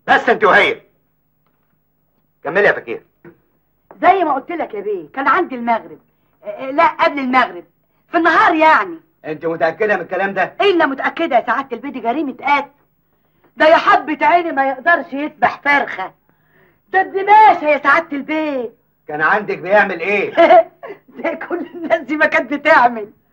بس انت وهي كملي يا فكير زي ما قلت لك يا بيه كان عندي المغرب آه، لا قبل المغرب في النهار يعني انت متاكده من الكلام ده الا متاكده يا سعاده البيه دي جريمه قتل ده يا حبة عيني ما يقدرش يذبح فرخه ده ابن باشا يا سعاده البيه كان عندك بيعمل ايه زي كل الناس دي ما كانت بتعمل